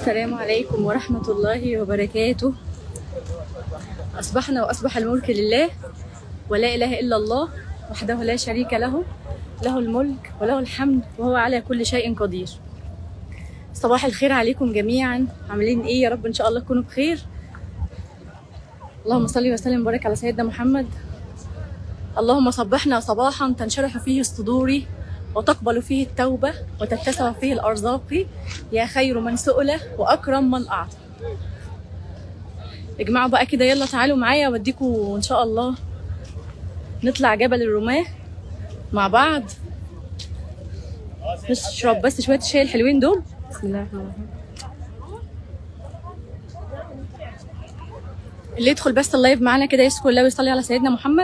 السلام عليكم ورحمة الله وبركاته أصبحنا وأصبح الملك لله ولا إله إلا الله وحده لا شريك له له الملك وله الحمد وهو على كل شيء قدير صباح الخير عليكم جميعا عاملين ايه يا رب ان شاء الله تكونوا بخير اللهم صل وسلم وبارك على سيدنا محمد اللهم صبحنا صباحا تنشرح فيه الصدور وتقبل فيه التوبة وتتسع فيه الأرزاق يا خير من سئل وأكرم من أعطى اجمعوا بقى كده يلا تعالوا معايا اوديكم ان شاء الله نطلع جبل الرماة مع بعض نشرب بس شوية الشاي الحلوين دول بسم الله الرحمن الرحيم اللي يدخل بس اللايف معانا كده يذكر الله ويصلي على سيدنا محمد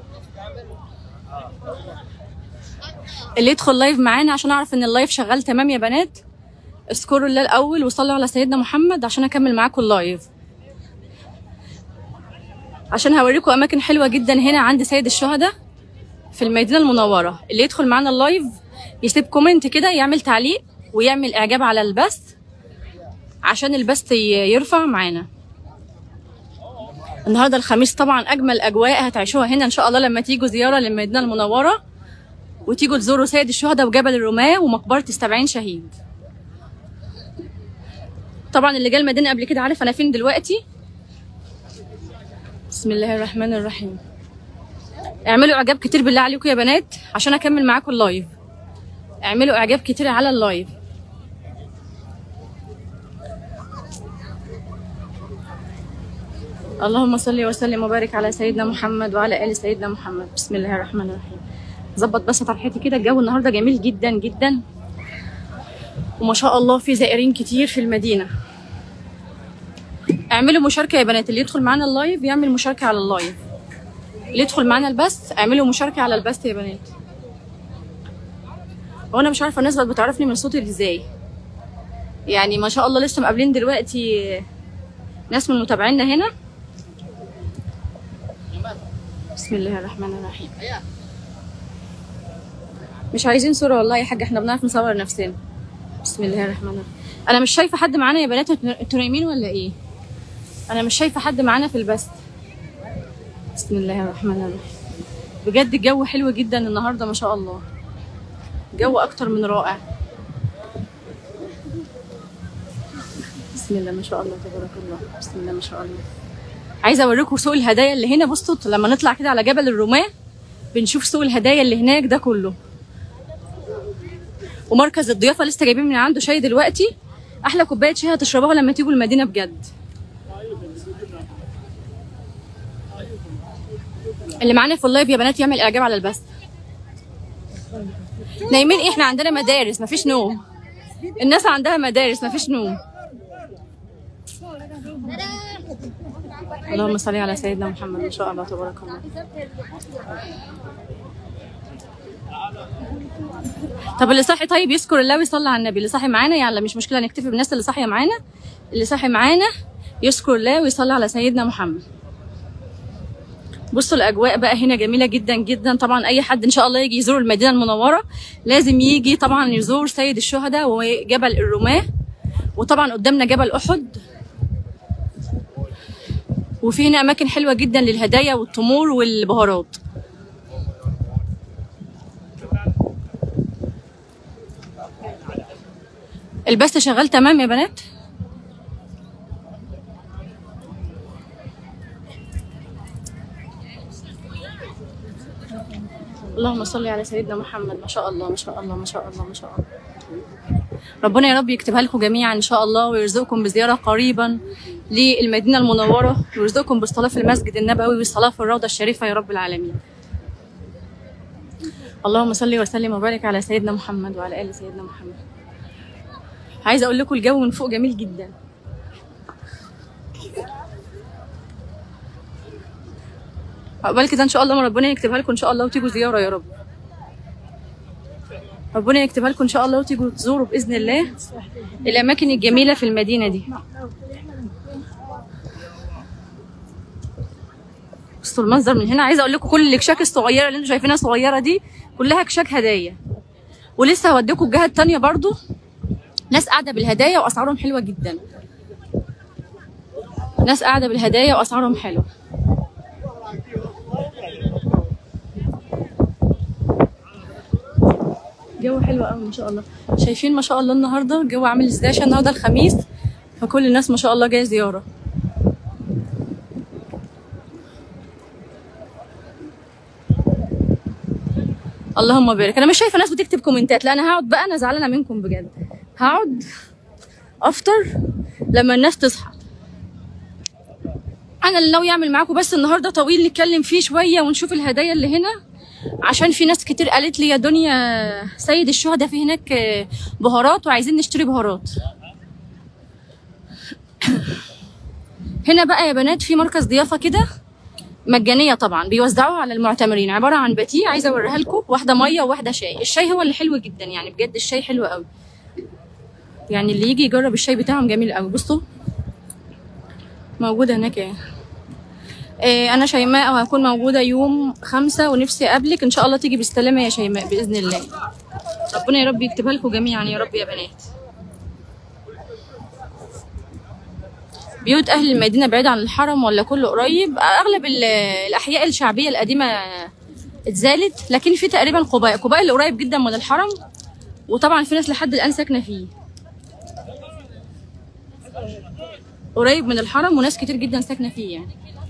اللي يدخل لايف معانا عشان اعرف ان اللايف شغال تمام يا بنات اذكروا الله الاول وصلوا على سيدنا محمد عشان اكمل معاكم اللايف عشان هوريكم اماكن حلوه جدا هنا عند سيد الشهداء في المدينه المنوره اللي يدخل معانا اللايف يسيب كومنت كده يعمل تعليق ويعمل اعجاب على البث عشان البث ي- يرفع معانا النهارده الخميس طبعا اجمل اجواء هتعيشوها هنا ان شاء الله لما تيجوا زياره للمدينه المنوره وتيجوا تزوروا سيد الشهداء وجبل الرماة ومقبرة السبعين شهيد طبعا اللي جه المدينة قبل كده عارف أنا فين دلوقتي بسم الله الرحمن الرحيم اعملوا إعجاب كتير بالله عليكم يا بنات عشان أكمل معاكم اللايف اعملوا إعجاب كتير على اللايف اللهم صل وسلم وبارك على سيدنا محمد وعلى ال سيدنا محمد بسم الله الرحمن الرحيم ظبط بس طرحتي كده الجو النهارده جميل جدا جدا وما شاء الله في زائرين كتير في المدينه اعملوا مشاركه يا بنات اللي يدخل معانا اللايف يعمل مشاركه على اللايف اللي يدخل معانا البث اعملوا مشاركه على البث يا بنات وانا مش عارفه الناس بقت بتعرفني من صوتي ازاي يعني ما شاء الله لسه مقابلين دلوقتي ناس من متابعينا هنا بسم الله الرحمن الرحيم مش عايزين صورة والله يا حاج احنا بنعرف نصور نفسنا بسم الله الرحمن الرحيم انا مش شايفة حد معانا يا بنات انتوا انتوا نايمين ولا ايه انا مش شايفة حد معانا في البث بسم الله الرحمن الرحيم بجد الجو حلو جدا النهاردة ما شاء الله جو اكتر من رائع بسم الله ما شاء الله تبارك الله بسم الله ما شاء الله عايزه اوريكم سوق الهدايا اللي هنا بصوا لما نطلع كده على جبل الرماة بنشوف سوق الهدايا اللي هناك ده كله ومركز الضيافه لسه جايبين من عنده شاي دلوقتي احلى كوبايه شاي هتشربوها لما تيجوا المدينه بجد اللي معانا في اللايف يا بنات يعمل اعجاب على البث نايمين ايه احنا عندنا مدارس مفيش نوم الناس عندها مدارس مفيش نوم اللهم صل على سيدنا محمد ما شاء الله تبارك الله طب اللي صاحي طيب يذكر الله ويصلي على النبي اللي صاحي معانا يعني مش مشكله نكتفي بالناس اللي صاحيه معانا اللي صاحي معانا يذكر الله ويصلي على سيدنا محمد بصوا الاجواء بقى هنا جميله جدا جدا طبعا اي حد ان شاء الله يجي يزور المدينه المنوره لازم يجي طبعا يزور سيد الشهداء وجبل الرماه وطبعا قدامنا جبل احد وفي هنا اماكن حلوه جدا للهدايا والتمور والبهارات البث شغال تمام يا بنات اللهم صل على سيدنا محمد ما شاء الله ما شاء الله ما شاء الله ما شاء الله ربنا يا رب يكتبها لكم جميعا ان شاء الله ويرزقكم بزياره قريبا للمدينه المنوره ويرزقكم بالصلاه في المسجد النبوي والصلاه في الروضه الشريفه يا رب العالمين اللهم صل وسلم وبارك على سيدنا محمد وعلى ال سيدنا محمد عايزه اقول لكم الجو من فوق جميل جدا عقبال كده ان شاء الله ما ربنا يكتبها لكم ان شاء الله وتيجوا زياره يا رب ربنا يكتبها لكم ان شاء الله وتيجوا تزوروا باذن الله الاماكن الجميله في المدينه دي بصوا المنظر من هنا عايزه اقول لكم كل الكشاك الصغيره اللي انتوا شايفينها صغيره دي كلها كشاك هدايا ولسه هوديكم الجهه التانية برضو ناس قاعده بالهدايا واسعارهم حلوه جدا ناس قاعده بالهدايا واسعارهم حلوه جو حلو قوي ما شاء الله شايفين ما شاء الله النهارده الجو عامل ازاي عشان النهارده الخميس فكل الناس ما شاء الله جايه زياره اللهم بارك انا مش شايفه ناس بتكتب كومنتات لا انا هقعد بقى انا زعلانه منكم بجد هقعد افطر لما الناس تصحى انا اللي ناوي اعمل معاكم بس النهارده طويل نتكلم فيه شويه ونشوف الهدايا اللي هنا عشان في ناس كتير قالت لي يا دنيا سيد الشهداء في هناك آه، بهارات وعايزين نشتري بهارات هنا بقى يا بنات في مركز ضيافه كده مجانيه طبعا بيوزعوها على المعتمرين عباره عن باتيه عايزه اوريها لكم واحده ميه وواحده شاي الشاي هو اللي حلو جدا يعني بجد الشاي حلو قوي يعني اللي يجي يجرب الشاي بتاعهم جميل قوي بصوا موجوده هناك ايه إيه انا شيماء وهكون موجوده يوم خمسة ونفسي اقابلك ان شاء الله تيجي بالسلامه يا شيماء باذن الله ربنا يا رب يكتبها لكم جميعا يا رب يا بنات بيوت اهل المدينه بعيد عن الحرم ولا كله قريب اغلب ال- الاحياء الشعبيه القديمه اتزالت لكن في تقريبا قباء قباء اللي قريب جدا من الحرم وطبعا في ناس لحد الان ساكنه فيه قريب من الحرم وناس كتير جدا ساكنه فيه يعني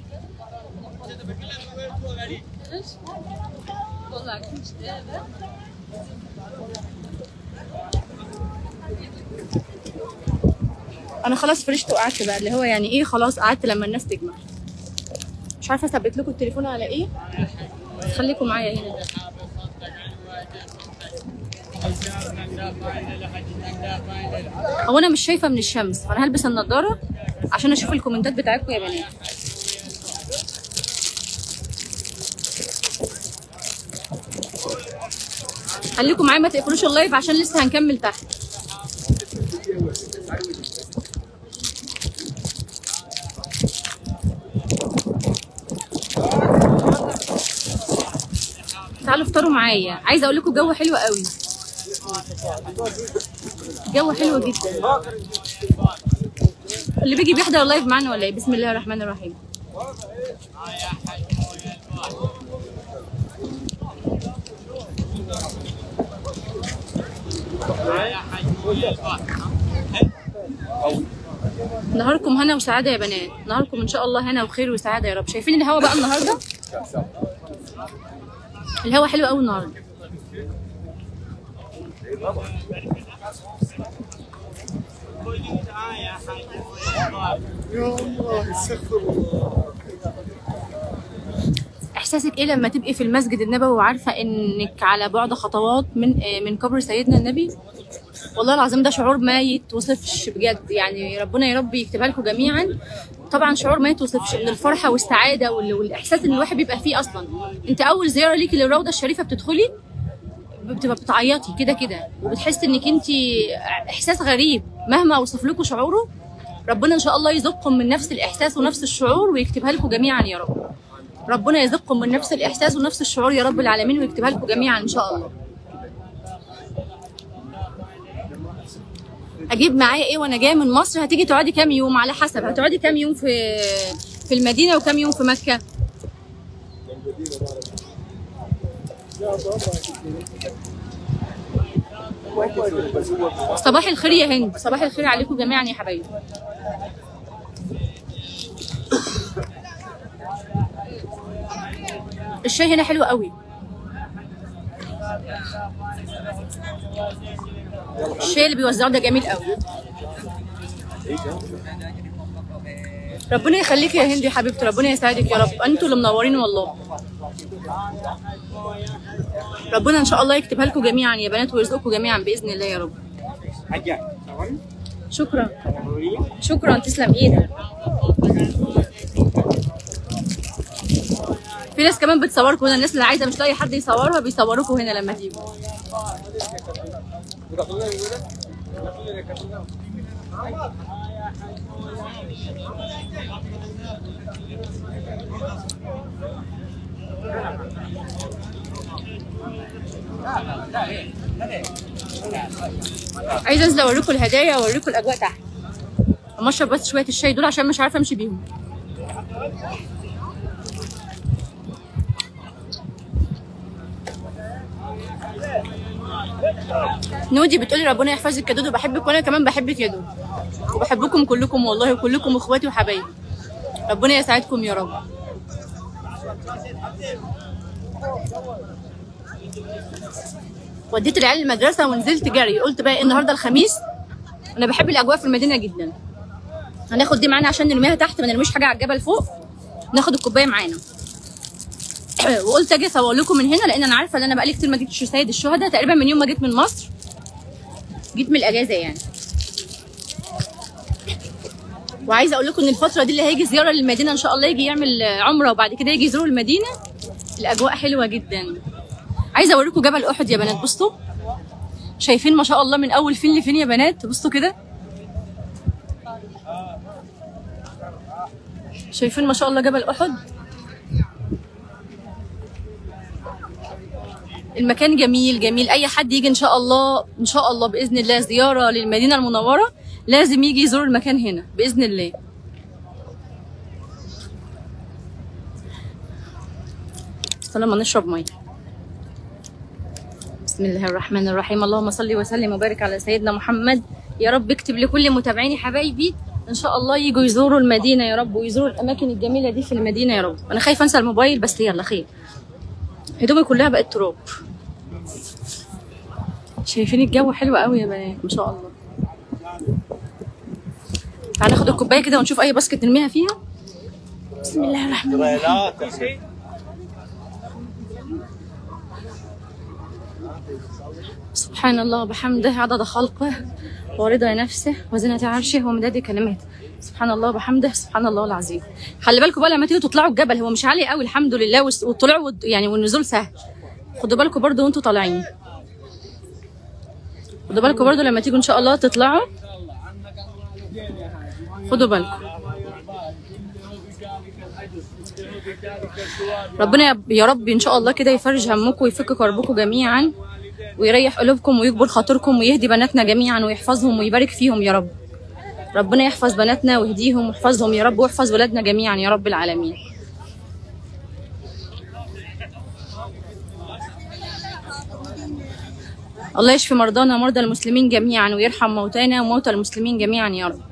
انا خلاص فرشت وقعدت بقى اللي هو يعني ايه خلاص قعدت لما الناس تجمع مش عارفه اثبت لكم التليفون على ايه بس خليكم معايا هنا هو انا مش شايفه من الشمس فانا هلبس النضاره عشان اشوف الكومنتات بتاعتكم يا بنات خليكم معايا ما تقفلوش اللايف عشان لسه هنكمل تحت تعالوا افطروا معايا عايزه اقول لكم جو حلو قوي جو حلو جدا اللي بيجي بيحضر اللايف معانا ولا ايه بسم الله الرحمن الرحيم نهاركم هنا وسعاده يا بنات نهاركم ان شاء الله هنا وخير وسعاده يا رب شايفين الهوا بقى النهارده الهوا حلو قوي النهارده يا الله استغفر الله احساسك ايه لما تبقي في المسجد النبوي وعارفه انك على بعد خطوات من آه، من قبر سيدنا النبي والله العظيم ده شعور ما يتوصفش بجد يعني ربنا يا رب يكتبها لكم جميعا طبعا شعور ما يتوصفش من الفرحه والسعاده وال- والاحساس اللي الواحد بيبقى فيه اصلا انت اول زياره ليكي للروضه الشريفه بتدخلي بتبقى بتعيطي كده كده وبتحسي انك انت احساس غريب مهما اوصف لكم شعوره ربنا ان شاء الله يذقكم من نفس الاحساس ونفس الشعور ويكتبها لكم جميعا يا رب ربنا يذقكم من نفس الاحساس ونفس الشعور يا رب العالمين ويكتبها لكم جميعا ان شاء الله اجيب معايا ايه وانا جايه من مصر هتيجي تقعدي كام يوم على حسب هتقعدي كام يوم في في المدينه وكام يوم في مكه صباح الخير يا هند صباح الخير عليكم جميعا يا حبايبي الشاي هنا حلو قوي الشاي اللي بيوزعوه ده جميل قوي ربنا يخليك يا هند يا حبيبتي ربنا يسعدك يا رب انتوا اللي منورين والله ربنا ان شاء الله يكتبها لكم جميعا يا بنات ويرزقكم جميعا باذن الله يا رب حاجة تمام شكرا شكرا تسلم ايدك في ناس كمان بتصوركم هنا الناس اللي عايزه مش لاقي حد يصورها بيصوروكوا هنا لما تيجوا عايزه انزل اوريكم الهدايا واوريكم الاجواء تحت أما اشرب بس شويه الشاي دول عشان مش عارفه امشي بيهم نودي بتقولي ربنا يحفظك يا دودو بحبك وانا كمان بحبك يا دودو وبحبكم كلكم والله وكلكم اخواتي وحبايبي ربنا يسعدكم يا رب وديت العيال المدرسه ونزلت جري قلت بقى إيه النهارده الخميس انا بحب الاجواء في المدينه جدا هناخد دي معانا عشان نرميها تحت ما نرميش حاجه على الجبل فوق ناخد الكوبايه معانا وقلت اجي اصور لكم من هنا لان انا عارفه ان انا بقالي كتير ما جيتش سيد الشهداء تقريبا من يوم ما جيت من مصر جيت من الاجازه يعني وعايزه اقول لكم ان الفتره دي اللي هيجي زياره للمدينه ان شاء الله يجي يعمل عمره وبعد كده يجي يزور المدينه الاجواء حلوه جدا عايزه اوريكم جبل احد يا بنات بصوا شايفين ما شاء الله من اول فين لفين يا بنات بصوا كده شايفين ما شاء الله جبل احد المكان جميل جميل اي حد يجي ان شاء الله ان شاء الله باذن الله زياره للمدينه المنوره لازم يجي يزور المكان هنا باذن الله بس لما نشرب ميه بسم الله الرحمن الرحيم اللهم صل وسلم وبارك على سيدنا محمد يا رب اكتب لكل متابعيني حبايبي ان شاء الله يجوا يزوروا المدينه يا رب ويزوروا الاماكن الجميله دي في المدينه يا رب انا خايفه انسى الموبايل بس يلا خير هدومي كلها بقت تراب شايفين الجو حلو قوي يا بنات ما شاء الله تعالى ناخد الكوبايه كده ونشوف اي باسكت نرميها فيها بسم الله الرحمن الرحيم سبحان الله وبحمده عدد خلقه ورضا نفسه وزنة عرشه ومداد كلماته سبحان الله وبحمده سبحان الله العظيم خلي بالكم بقى لما تيجوا تطلعوا الجبل هو مش عالي قوي الحمد لله والس- والطلوع والد- يعني والنزول سهل خدوا بالكم برضو وانتوا طالعين خدوا بالكم برضو لما تيجوا ان شاء الله تطلعوا خدوا بالكم ربنا يا- يا رب ان شاء الله كده يفرج همكم ويفك كربكم جميعا ويريح قلوبكم ويكبر خاطركم ويهدي بناتنا جميعا ويحفظهم ويبارك فيهم يا رب ربنا يحفظ بناتنا ويهديهم ويحفظهم يا رب ويحفظ ولادنا جميعا يا رب العالمين الله يشفي مرضانا ومرضى المسلمين جميعا ويرحم موتانا وموتى المسلمين جميعا يا رب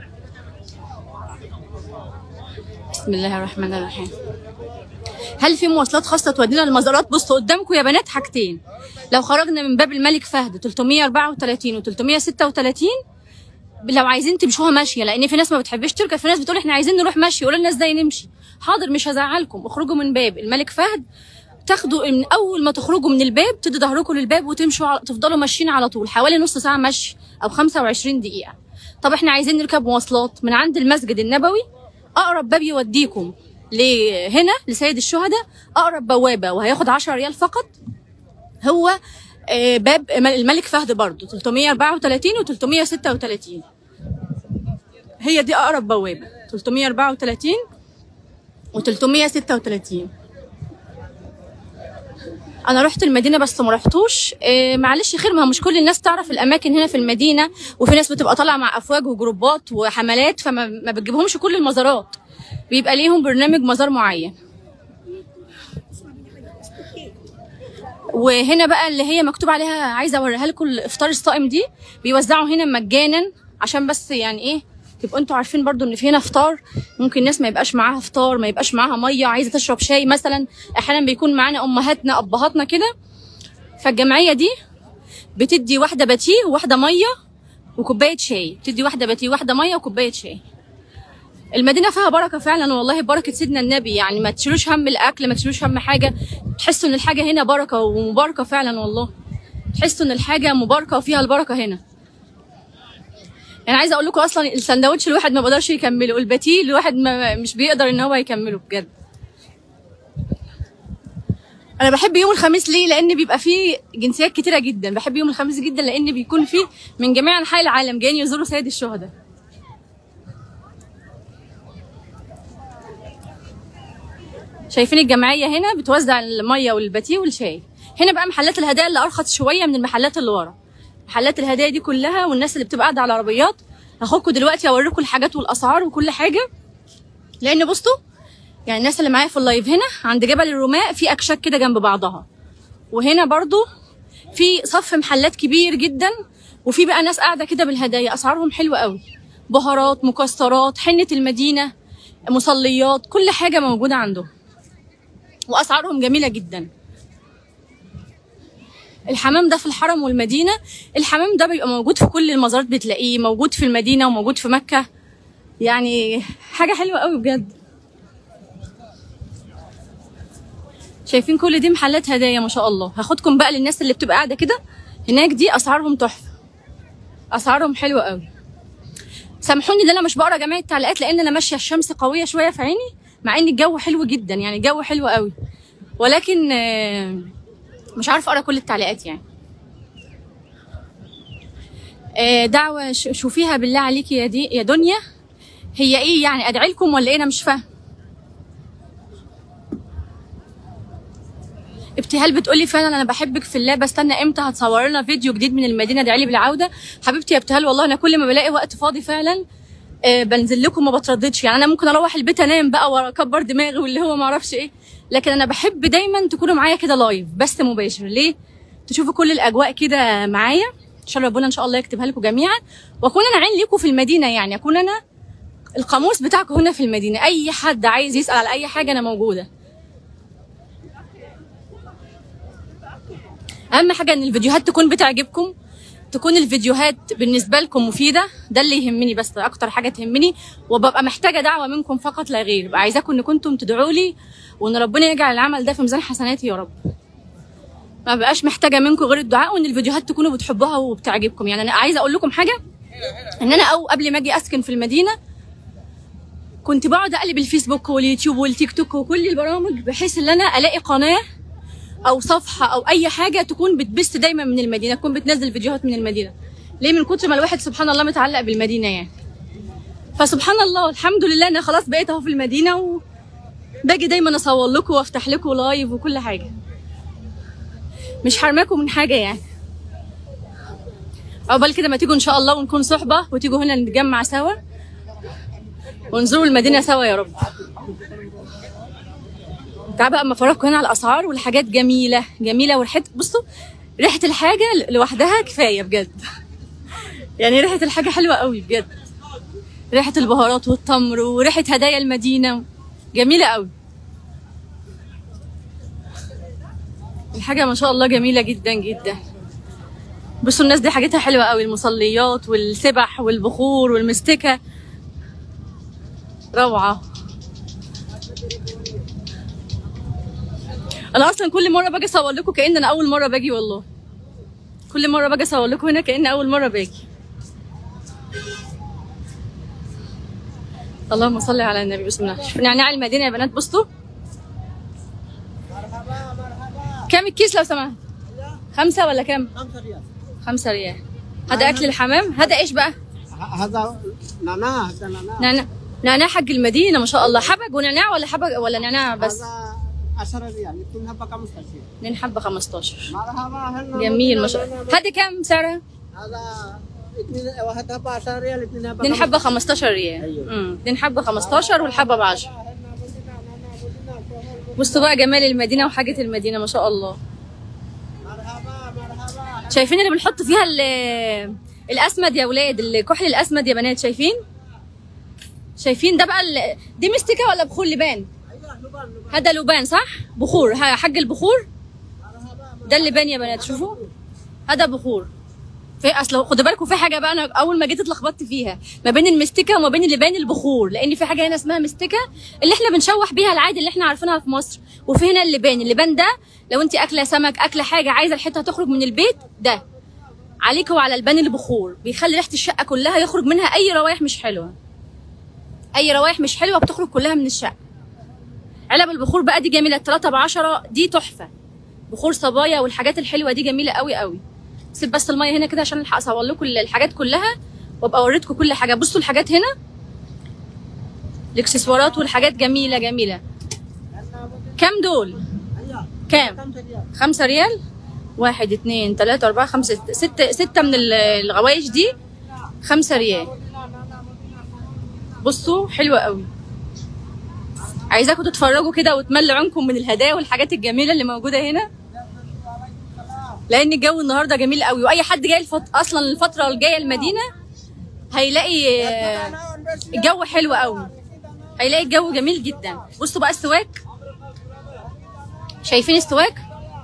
بسم الله الرحمن الرحيم هل في مواصلات خاصة تودينا للمزارات؟ بصوا قدامكم يا بنات حاجتين لو خرجنا من باب الملك فهد 334 و 336 لو عايزين تمشوها ماشيه لان في ناس ما بتحبش تركب في ناس بتقول احنا عايزين نروح ماشي يقولوا لنا ازاي نمشي حاضر مش هزعلكم اخرجوا من باب الملك فهد تاخدوا من اول ما تخرجوا من الباب تدوا ظهركم للباب وتمشوا على... تفضلوا ماشيين على طول حوالي نص ساعه مشي او 25 دقيقه طب احنا عايزين نركب مواصلات من عند المسجد النبوي اقرب باب يوديكم لهنا لسيد الشهداء اقرب بوابه وهياخد 10 ريال فقط هو آه، باب الملك فهد برضه 334 و 336 هي دي اقرب بوابه 334 و 336 انا رحت المدينه بس ما رحتوش إيه معلش خير ما هو مش كل الناس تعرف الاماكن هنا في المدينه وفي ناس بتبقى طالعه مع افواج وجروبات وحملات فما ما بتجيبهمش كل المزارات بيبقى ليهم برنامج مزار معين وهنا بقى اللي هي مكتوب عليها عايزه اوريها لكم الافطار الصائم دي بيوزعوا هنا مجانا عشان بس يعني ايه تبقوا انتوا عارفين برضو ان في هنا فطار ممكن ناس ما يبقاش معاها فطار ما يبقاش معاها ميه عايزه تشرب شاي مثلا احيانا بيكون معانا امهاتنا ابهاتنا كده فالجمعيه دي بتدي واحده باتيه وواحده ميه وكوبايه شاي بتدي واحده باتيه وواحده ميه وكوبايه شاي المدينه فيها بركه فعلا والله بركه سيدنا النبي يعني ما تشيلوش هم الاكل ما تشيلوش هم حاجه تحسوا ان الحاجه هنا بركه ومباركه فعلا والله تحسوا ان الحاجه مباركه وفيها البركه هنا يعني عايزه اقول لكم اصلا السندوتش الواحد ما بيقدرش يكمله والباتيه الواحد ما مش بيقدر ان هو يكمله بجد انا بحب يوم الخميس ليه لان بيبقى فيه جنسيات كتيره جدا بحب يوم الخميس جدا لان بيكون فيه من جميع انحاء العالم جايين يزوروا سيد الشهداء شايفين الجمعيه هنا بتوزع الميه والباتيه والشاي هنا بقى محلات الهدايا اللي ارخص شويه من المحلات اللي ورا محلات الهدايا دي كلها والناس اللي بتبقى قاعده على العربيات هاخدكم دلوقتي اوريكم الحاجات والاسعار وكل حاجه لان بصوا يعني الناس اللي معايا في اللايف هنا عند جبل الرماء في اكشاك كده جنب بعضها وهنا برضو في صف محلات كبير جدا وفي بقى ناس قاعده كده بالهدايا اسعارهم حلوه قوي بهارات مكسرات حنه المدينه مصليات كل حاجه موجوده عندهم واسعارهم جميله جدا الحمام ده في الحرم والمدينه الحمام ده بيبقى موجود في كل المزارات بتلاقيه موجود في المدينه وموجود في مكه يعني حاجه حلوه قوي بجد شايفين كل دي محلات هدايا ما شاء الله هاخدكم بقى للناس اللي بتبقى قاعده كده هناك دي اسعارهم تحفه اسعارهم حلوه قوي سامحوني ان انا مش بقرا جميع التعليقات لان انا ماشيه الشمس قويه شويه في عيني مع ان الجو حلو جدا يعني الجو حلو قوي ولكن آه، مش عارفه اقرا كل التعليقات يعني آه، دعوه ش- شوفيها بالله عليكي يا دي يا دنيا هي ايه يعني ادعي لكم ولا ايه انا مش فاهمه ابتهال بتقولي فعلا انا بحبك في الله بستنى امتى هتصور لنا فيديو جديد من المدينه ادعي لي بالعوده حبيبتي يا ابتهال والله انا كل ما بلاقي وقت فاضي فعلا آه، بنزل لكم ما بترددش يعني انا ممكن اروح البيت انام بقى واكبر دماغي واللي هو ما اعرفش ايه لكن انا بحب دايما تكونوا معايا كده لايف بث مباشر ليه تشوفوا كل الاجواء كده معايا ان شاء الله ربنا ان شاء الله يكتبها لكم جميعا واكون انا عين ليكم في المدينه يعني اكون انا القاموس بتاعكم هنا في المدينه اي حد عايز يسال على اي حاجه انا موجوده اهم حاجه ان الفيديوهات تكون بتعجبكم تكون الفيديوهات بالنسبه لكم مفيده ده اللي يهمني بس اكتر حاجه تهمني وببقى محتاجه دعوه منكم فقط لا غير ببقى عايزاكم ان كنتم تدعوا لي وان ربنا يجعل العمل ده في ميزان حسناتي يا رب ما بقاش محتاجه منكم غير الدعاء وان الفيديوهات تكونوا بتحبوها وبتعجبكم يعني انا عايزه اقول لكم حاجه ان انا او قبل ما اجي اسكن في المدينه كنت بقعد اقلب الفيسبوك واليوتيوب والتيك توك وكل البرامج بحيث ان انا الاقي قناه او صفحه او اي حاجه تكون بتبث دايما من المدينه تكون بتنزل فيديوهات من المدينه ليه من كتر ما الواحد سبحان الله متعلق بالمدينه يعني فسبحان الله الحمد لله انا خلاص بقيت اهو في المدينه و باجي دايما اصور لكم وافتح لكم لايف وكل حاجه مش حرماكم من حاجه يعني عقبال كده ما تيجوا ان شاء الله ونكون صحبه وتيجوا هنا نتجمع سوا ونزوروا المدينه سوا يا رب تعال بقى اما افرجكم هنا على الاسعار والحاجات جميله جميله وريحه بصوا ريحه الحاجه لوحدها كفايه بجد يعني ريحه الحاجه حلوه قوي بجد ريحه البهارات والتمر وريحه هدايا المدينه جميله قوي الحاجه ما شاء الله جميله جدا جدا بصوا الناس دي حاجتها حلوه قوي المصليات والسبح والبخور والمستكه روعه انا اصلا كل مره باجي اصور لكم كان انا اول مره باجي والله كل مره باجي اصور لكم هنا كان اول مره باجي اللهم صل على النبي بسم الله شوفوا نعناع المدينه يا بنات بصوا كام الكيس لو سمحت خمسة ولا كام خمسة ريال خمسة ريال هذا اكل الحمام هذا ايش بقى هذا نعناع هذا نعناع نعناع نعناع حق المدينه ما شاء الله حبق ونعناع ولا حبق ولا نعناع بس هذا 10 ريال اثنين حبة 15 اتنين حبه 15 مرحبا هلا جميل ما شاء الله هذا كام سعرها هذا اثنين واحد حبة 10 ريال اثنين حبة اتنين حبه 15 ريال أيوة. امم اتنين حبه 15 والحبه ب 10 بصوا بقى جمال المدينه وحاجه المدينه ما شاء الله مرحبا مرحبا شايفين اللي بنحط فيها ال- الاسمد يا ولاد الكحل الاسمد يا بنات شايفين شايفين ده بقى ال- دي مستكه ولا بخور لبان ايوه لبان لبان هذا لبان صح بخور ها حق البخور ده اللبان يا بنات شوفوا هذا بخور في اصل خدوا بالكم في حاجه بقى انا اول ما جيت اتلخبطت فيها ما بين المستكه وما بين اللبان البخور لان في حاجه هنا اسمها مستكه اللي احنا بنشوح بيها العادي اللي احنا عارفينها في مصر وفي هنا اللبان اللبان ده لو انت اكله سمك اكله حاجه عايزه الحته تخرج من البيت ده عليك وعلى البان البخور بيخلي ريحه الشقه كلها يخرج منها اي روايح مش حلوه اي روايح مش حلوه بتخرج كلها من الشقه علب البخور بقى دي جميله 3 ب 10 دي تحفه بخور صبايا والحاجات الحلوه دي جميله قوي قوي سيب بس الميه هنا كده عشان الحق اصور لكم الحاجات كلها وابقى اوريتكم كل حاجه بصوا الحاجات هنا الاكسسوارات والحاجات جميله جميله كام دول ايوه كام خمسة ريال خمسة ريال واحد اتنين تلاتة أربعة خمسة ست- ستة ستة من ال- الغوايش دي خمسة ريال بصوا حلوة قوي عايزاكم تتفرجوا كده وتملوا عينكم من الهدايا والحاجات الجميلة اللي موجودة هنا لأن الجو النهاردة جميل قوي وأي حد جاي الفت... أصلا الفترة الجاية المدينة هيلاقي آه، الجو حلو قوي هيلاقي الجو جميل جدا بصوا بقى السواك شايفين السواك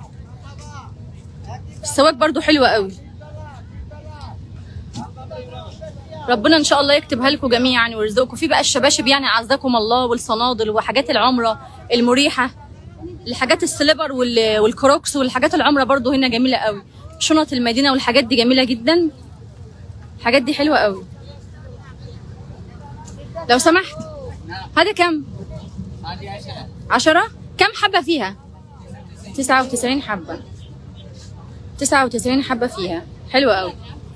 السواك برضو حلو قوي ربنا ان شاء الله يكتبها لكم جميعا ويرزقكم في بقى الشباشب يعني عزكم الله والصنادل وحاجات العمره المريحه الحاجات السليبر وال- والكروكس والحاجات العمره برضو هنا جميله قوي شنط المدينه والحاجات دي جميله جدا الحاجات دي حلوه قوي لو سمحت هذا كم عشرة كم حبة فيها تسعة وتسعين حبة تسعة وتسعين حبة فيها حلوة قوي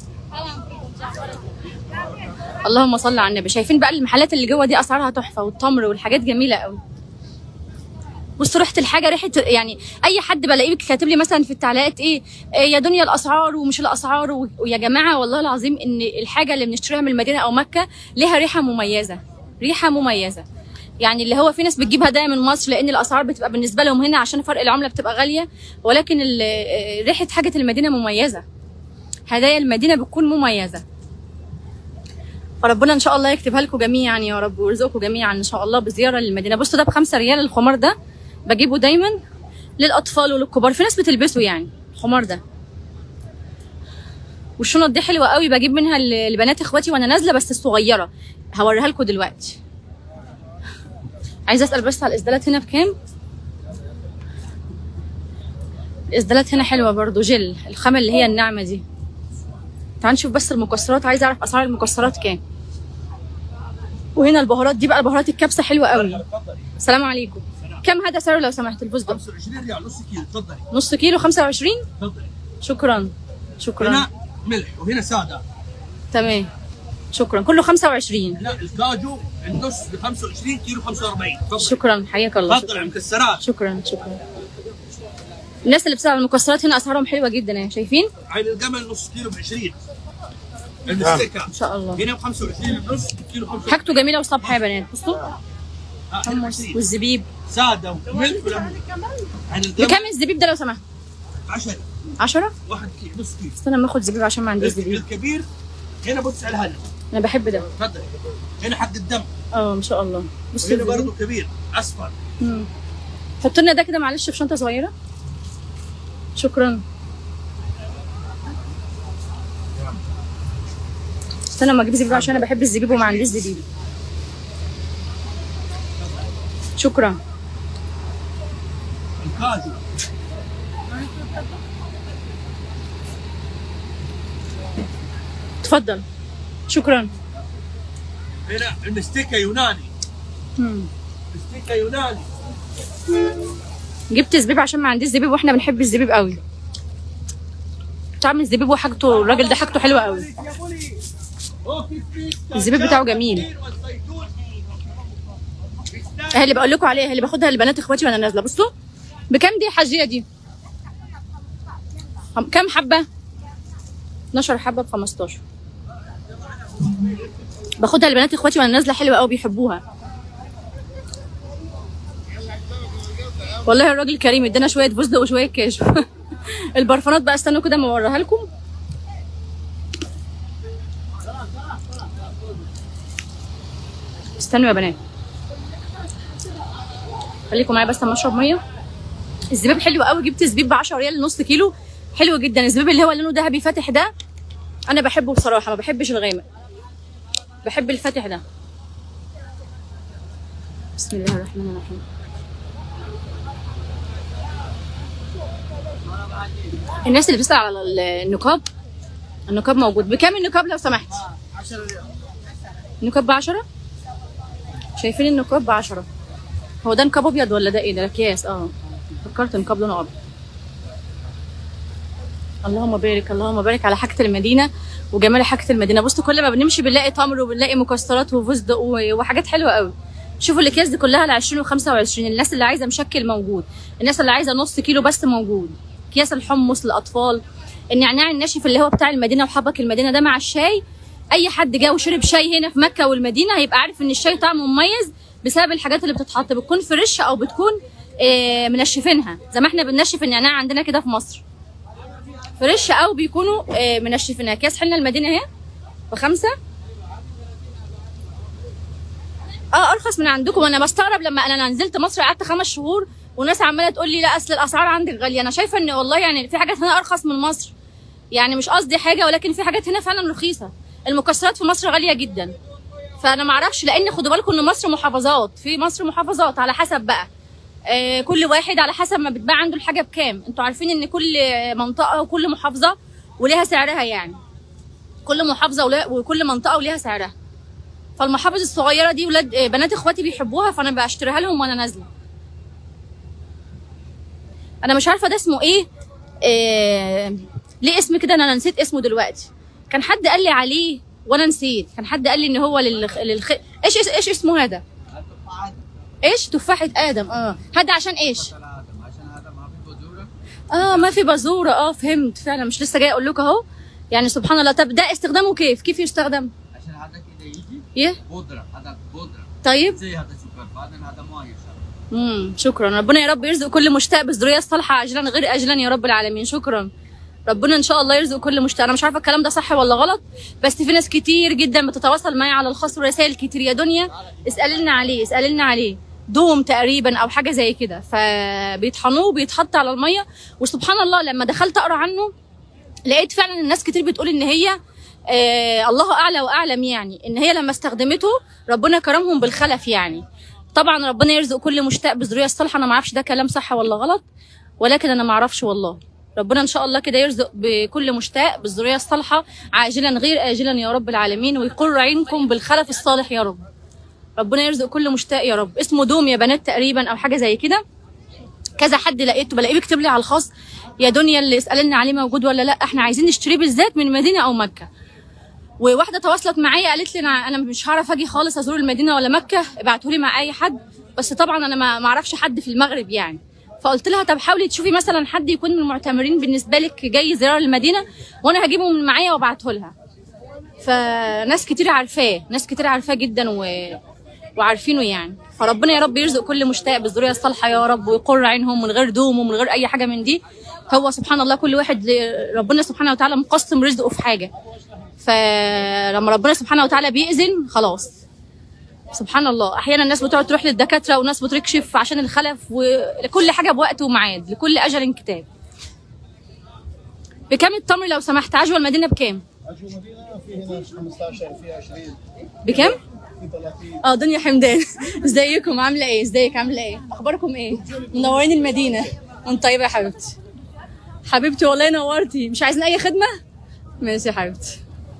اللهم صل على النبي شايفين بقى المحلات اللي جوه دي اسعارها تحفه والتمر والحاجات جميله قوي بصوا ريحه الحاجه ريحه يعني اي حد بلاقيه كاتب لي مثلا في التعليقات ايه إيه يا دنيا الاسعار ومش الاسعار و- ويا جماعه والله العظيم ان الحاجه اللي بنشتريها من المدينه او مكه ليها ريحه مميزه ريحه مميزه يعني اللي هو في ناس بتجيب هدايا من مصر لان الاسعار بتبقى بالنسبه لهم هنا عشان فرق العمله بتبقى غاليه ولكن ال- آه، ريحه حاجه المدينه مميزه هدايا المدينه بتكون مميزه فربنا ان شاء الله يكتبها لكم جميعا يا رب ويرزقكم جميعا ان شاء الله بزياره للمدينه بصوا ده بخمسة ريال الخمار ده بجيبه دايما للاطفال وللكبار في ناس بتلبسه يعني الخمار ده والشنط دي حلوه قوي بجيب منها ل- لبنات اخواتي وانا نازله بس الصغيره هوريها لكم دلوقتي عايزه اسال بس على الاسدالات هنا بكام الاسدالات هنا حلوه برضو جل الخامه اللي هي الناعمه دي تعال نشوف بس المكسرات عايزه اعرف اسعار المكسرات كام وهنا البهارات دي بقى بهارات الكبسه حلوه قوي السلام عليكم كم هذا سعره لو سمحت البوز ده 25 ريال نص كيلو تفضلي نص كيلو 25 تفضلي شكرا شكرا هنا ملح وهنا ساده تمام شكرا كله 25 لا الكاجو النص ب 25 كيلو 45 تفضلي شكرا حياك الله تفضلي شكرا المكسرات شكرا شكرا الناس اللي بتسأل على المكسرات هنا اسعارهم حلوه جدا يعني شايفين عين الجمل نص كيلو ب 20 المستكه ان شاء الله هنا ب 25 النص كيلو 25 حاجته جميله وصبحه يا بنات بصوا آه، هنا ب حمص 20 والزبيب ساده وملح وليمون عين الجمل بكام الزبيب ده لو سمحت 10 10 واحد كيلو نص كيلو استنى ما اخد زبيب عشان ما عنديش زبيب الكبير هنا بص على هلا انا بحب ده تفضلي هنا حق الدم اه ما شاء الله بصوا وهنا الزبيب. برضه كبير اصفر مم. حط لنا ده كده معلش في شنطه صغيره شكرا استنى ما اجيب زبيب عشان انا بحب الزبيب وما عنديش زبيب شكرا الكاجو تفضل شكرا هنا المستيكه يوناني مم. مستيكه يوناني جبت زبيب عشان ما عنديش زبيب واحنا بنحب الزبيب قوي طعم الزبيب وحاجته الراجل ده حاجته حلوه قوي الزبيب بتاعه جميل. هي اللي بقول لكم عليها اللي باخدها لبنات اخواتي وانا نازله بصوا بكام دي الحاجيه دي هم- كام حبه 12 حبه ب 15 باخدها لبنات اخواتي وانا نازله حلوه قوي بيحبوها والله الراجل كريم ادانا شويه فستق وشويه كاجو البرفانات بقى استنوا كده ما اوريها لكم استنوا يا بنات خليكم معايا بس اما اشرب ميه الزبيب حلو قوي جبت زبيب ب 10 ريال نص كيلو حلو جدا الزبيب اللي هو لونه ذهبي فاتح ده انا بحبه بصراحه ما بحبش الغامق بحب الفاتح ده بسم الله الرحمن الرحيم الناس اللي بتسأل على ال- النقاب النقاب موجود بكام النقاب لو سمحت 10 ريال النقاب ب 10 شايفين النقاب ب 10 هو ده نقاب ابيض ولا ده ايه ده اكياس اه فكرت نقاب لونه ابيض اللهم بارك اللهم بارك على حاجه المدينه وجمال حاجه المدينه بصوا كل ما بنمشي بنلاقي تمر وبنلاقي مكسرات وفستق و- وحاجات حلوه قوي شوفوا الاكياس دي كلها ل 20 و 25 الناس اللي عايزه مشكل موجود الناس اللي عايزه نص كيلو بس موجود اكياس الحمص للاطفال النعناع الناشف اللي هو بتاع المدينه وحبك المدينه ده مع الشاي اي حد جه وشرب شاي هنا في مكه والمدينه هيبقى عارف ان الشاي طعمه مميز بسبب الحاجات اللي بتتحط بتكون فريش او بتكون آه، منشفينها زي ما احنا بننشف النعناع عندنا كده في مصر فريش او بيكونوا آه، منشفينها اكياس حلنا المدينه اهي بخمسه اه ارخص من عندكم وانا بستغرب لما انا نزلت مصر قعدت خمس شهور وناس عماله تقول لي لا اصل الاسعار عندك غاليه انا شايفه ان والله يعني في حاجات هنا ارخص من مصر يعني مش قصدي حاجه ولكن في حاجات هنا فعلا رخيصه المكسرات في مصر غاليه جدا فانا ما اعرفش لان خدوا بالكم ان مصر محافظات في مصر محافظات على حسب بقى آه كل واحد على حسب ما بتباع عنده الحاجه بكام انتوا عارفين ان كل منطقه وكل محافظه وليها سعرها يعني كل محافظه ولا- وكل منطقه وليها سعرها فالمحافظ الصغيره دي ولاد آه، بنات اخواتي بيحبوها فانا بشتريها لهم وانا نازله انا مش عارفه ده اسمه ايه آه ليه اسم كده انا نسيت اسمه دلوقتي كان حد قال لي عليه وانا نسيت كان حد قال لي ان هو للخ... للخ... ايش ايش ايش اسمه هذا ايش تفاحه ادم اه هذا عشان ايش عشان هذا ما في بذوره اه ما في بازوره اه فهمت فعلا مش لسه جاي اقول لكم اهو يعني سبحان الله طب ده استخدامه كيف كيف يستخدم عشان هذا كده يجي يه بودره هذا بودره طيب زي هذا سكر بعدين هذا ميه امم شكرا ربنا يا رب يرزق كل مشتاق بالذريه الصالحه عاجلا غير اجلا يا رب العالمين شكرا ربنا ان شاء الله يرزق كل مشتاق انا مش عارفه الكلام ده صح ولا غلط بس في ناس كتير جدا بتتواصل معايا على الخاص ورسائل كتير يا دنيا اسالي لنا عليه اسالي لنا عليه دوم تقريبا او حاجه زي كده فبيطحنوه بيتحط على الميه وسبحان الله لما دخلت اقرا عنه لقيت فعلا الناس كتير بتقول ان هي آه الله اعلى واعلم يعني ان هي لما استخدمته ربنا كرمهم بالخلف يعني طبعا ربنا يرزق كل مشتاق بالذريه الصالحه انا ما اعرفش ده كلام صح ولا غلط ولكن انا ما اعرفش والله ربنا ان شاء الله كده يرزق بكل مشتاق بالذريه الصالحه عاجلا غير اجلا يا رب العالمين ويقر عينكم بالخلف الصالح يا رب ربنا يرزق كل مشتاق يا رب اسمه دوم يا بنات تقريبا او حاجه زي كده كذا حد لقيته بلاقيه بيكتب لي على الخاص يا دنيا اللي اسالنا عليه موجود ولا لا احنا عايزين نشتريه بالذات من مدينه او مكه وواحده تواصلت معايا قالت لي انا انا مش هعرف اجي خالص ازور المدينه ولا مكه ابعتوا لي مع اي حد بس طبعا انا ما ما اعرفش حد في المغرب يعني فقلت لها طب حاولي تشوفي مثلا حد يكون من المعتمرين بالنسبه لك جاي زياره للمدينه وانا هجيبه من معايا وابعته لها فناس كتير عارفاه ناس كتير عارفاه جدا و... وعارفينه يعني فربنا يا رب يرزق كل مشتاق بالذريه الصالحه يا رب ويقر عينهم من غير دوم ومن غير اي حاجه من دي هو سبحان الله كل واحد ل- ربنا سبحانه وتعالى مقسم رزقه في حاجه فلما ربنا سبحانه وتعالى بيأذن خلاص سبحان الله احيانا الناس بتقعد تروح للدكاتره وناس بتكشف عشان الخلف ولكل حاجه بوقت وميعاد لكل اجل كتاب بكام التمر لو سمحت عجوه المدينه بكام عجوة مدينة في هنا 15 في 20 بكام في 30 اه دنيا حمدان ازيكم عامله ايه ازيك عامله ايه اخباركم ايه منورين المدينه وانت طيبه يا حبيبتي حبيبتي والله نورتي مش عايزين اي خدمه ماشي يا حبيبتي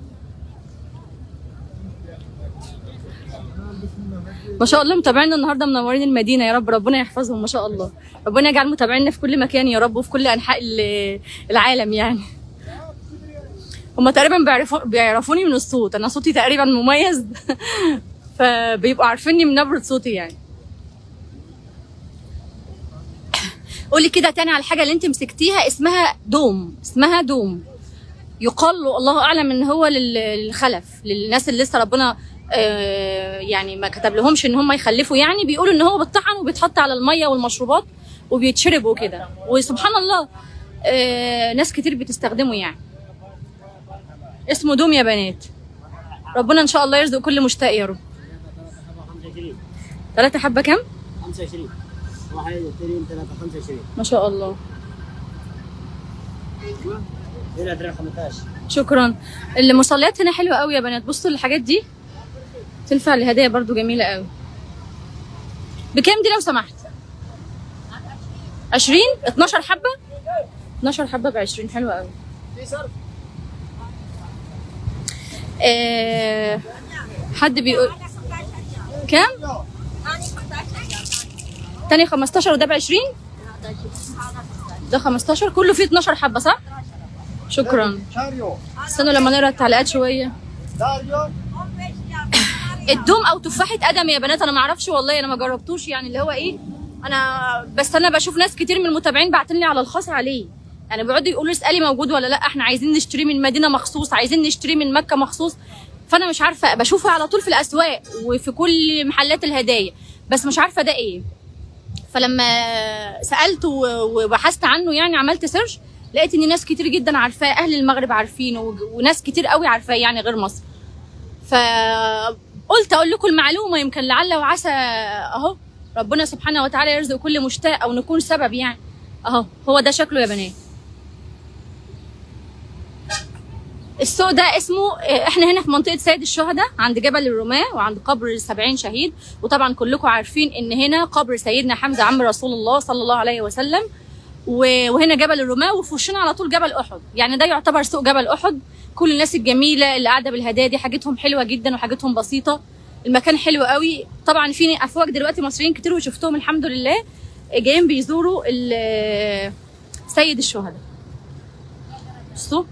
ما شاء الله متابعينا النهارده منورين المدينه يا رب ربنا يحفظهم ما شاء الله ربنا يجعل متابعينا في كل مكان يا رب وفي كل انحاء ال- العالم يعني هما تقريبا بيعرفوا بيعرفوني من الصوت انا صوتي تقريبا مميز فبيبقوا عارفيني من نبره صوتي يعني قولي كده تاني على الحاجه اللي انت مسكتيها اسمها دوم اسمها دوم يقال له الله اعلم ان هو لل- للخلف للناس اللي لسه ربنا آه، يعني ما كتب لهمش ان هم يخلفوا يعني بيقولوا ان هو بيطحن وبيتحط على الميه والمشروبات وبيتشرب وكده وسبحان الله آه، ناس كتير بتستخدمه يعني اسمه دوم يا بنات ربنا ان شاء الله يرزق كل مشتاق يا رب 25 ثلاثة حبة كام؟ 25 واحد اثنين ثلاثة 25 ما شاء الله هنا درهم 15 شكرا المصليات هنا حلوة قوي يا بنات بصوا الحاجات دي تنفع لهدايا برضو جميلة قوي بكام دي لو سمحت 20 12 حبة 12 حبة ب 20 حلوة قوي آه حد بيقول كام؟ تاني 15 وده ب 20 ده 15 كله فيه 12 حبة صح؟ شكرا شاريو استنوا لما نقرا التعليقات شويه داريو الدوم او تفاحه ادم يا بنات انا ما اعرفش والله انا ما جربتوش يعني اللي هو ايه انا بس انا بشوف ناس كتير من المتابعين باعتين لي على الخاص عليه يعني بيقعدوا يقولوا اسالي موجود ولا لا احنا عايزين نشتريه من مدينه مخصوص عايزين نشتريه من مكه مخصوص فانا مش عارفه بشوفه على طول في الاسواق وفي كل محلات الهدايا بس مش عارفه ده ايه فلما سالت و- وبحثت عنه يعني عملت سيرش لقيت ان ناس كتير جدا عارفاه اهل المغرب عارفينه وج- وناس كتير قوي عارفاه يعني غير مصر فقلت اقول لكم المعلومه يمكن لعل وعسى اهو ربنا سبحانه وتعالى يرزق كل مشتاق او نكون سبب يعني اهو هو ده شكله يا بنات السوق ده اسمه آه، احنا هنا في منطقه سيد الشهداء عند جبل الرماة وعند قبر السبعين شهيد وطبعا كلكم عارفين ان هنا قبر سيدنا حمزه عم رسول الله صلى الله عليه وسلم و- وهنا جبل الرماة وفي وشنا على طول جبل احد يعني ده يعتبر سوق جبل احد كل الناس الجميله اللي قاعده بالهدايا دي حاجتهم حلوه جدا وحاجتهم بسيطه المكان حلو قوي طبعا في افواج دلوقتي مصريين كتير وشفتهم الحمد لله جايين بيزوروا ال- سيد الشهداء بصوا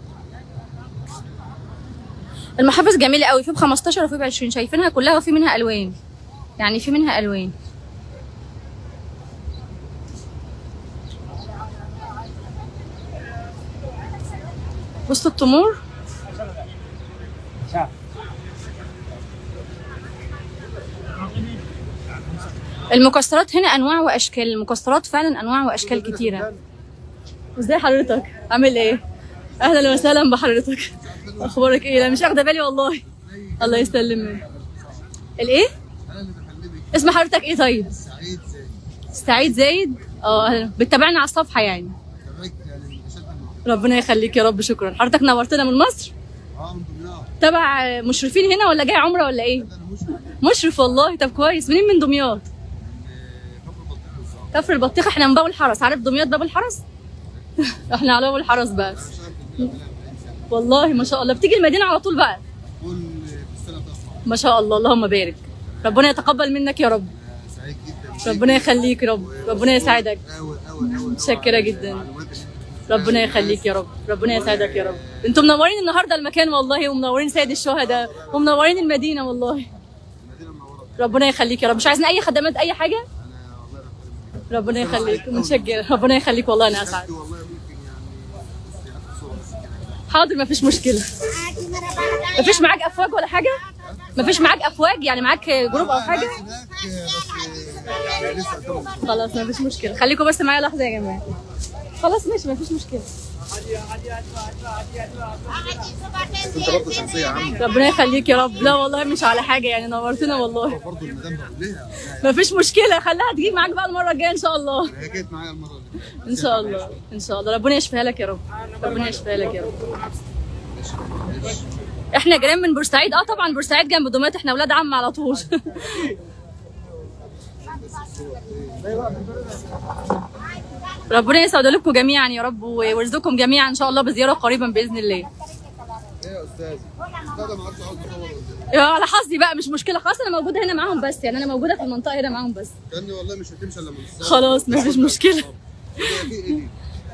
المحافظ جميله قوي في ب 15 وفي ب 20 شايفينها كلها وفي منها الوان يعني في منها الوان بصوا التمور المكسرات هنا انواع واشكال المكسرات فعلا انواع واشكال كتيره ازاي حضرتك عامل ايه اهلا وسهلا بحضرتك اخبارك ايه لا مش واخده بالي والله الله يسلمك الايه اسم حضرتك ايه طيب سعيد زي سعيد زايد اه أهلاً. بتتابعنا على الصفحه يعني تبعك يعني اشد ربنا يخليك يا رب شكرا حضرتك نورتنا من مصر اه من دمياط تبع مشرفين هنا ولا جاي عمره ولا ايه انا مش من مشرف والله طب كويس منين من دمياط كفر بطيخ بالظبط كفر البطيخ احنا من باب الحرس عارف دمياط باب الحرس احنا على باب الحرس بقى اشتغل في الجامعه والله ما شاء الله بتيجي المدينه على طول بقى كل في السنه تصحى ما شاء الله اللهم بارك ربنا يتقبل منك يا رب سعيد جدا ربنا يخليك يا رب ربنا يسعدك أول أول أول متشكرة جدا. ربنا يخليك يا رب ربنا يسعدك يا رب انتم منورين النهارده المكان والله ومنورين سيد الشهداء ومنورين المدينه والله المدينه منوره ربنا يخليك يا رب مش عايزين اي خدمات اي حاجه انا والله بحترمك ربنا يخليك متشكره ربنا يخليك والله انا اسعد والله ممكن يعني بس يعني صورة بس كده. حاضر مفيش مشكله مفيش معاك افواج ولا حاجه مفيش معاك افواج يعني معاك جروب او حاجه هناك بس يعني لسه قدامهم خلاص مفيش مشكله خليكم بس معايا لحظه يا جماعه خلاص ماشي مفيش مشكله انت برضه شخصيه عامه ربنا يخليك يا رب لا والله مش على حاجه يعني نورتنا والله برضه المدام بقول لها مفيش مشكله خليها تجيب معاك بقى المره الجايه ان شاء الله هي جت معايا المره اللي فاتت ان شاء الله ان شاء الله ربنا يشفيها لك يا رب ربنا يشفيها لك يا رب احنا جيران من بورسعيد اه طبعا بورسعيد جنب دمياط احنا اولاد عم على طول ربنا يسعد لكم جميعا يا رب ويرزقكم جميعا ان شاء الله بزياره قريبا باذن الله ايه يا استاذ لا ده ما عادش عاوز اصور يا على حظي بقى مش مشكله خلاص انا موجوده هنا معاهم بس يعني انا موجوده في المنطقه هنا معاهم بس كاني والله مش هتمشي الا من الساعه خلاص مفيش مشكله في ايه دي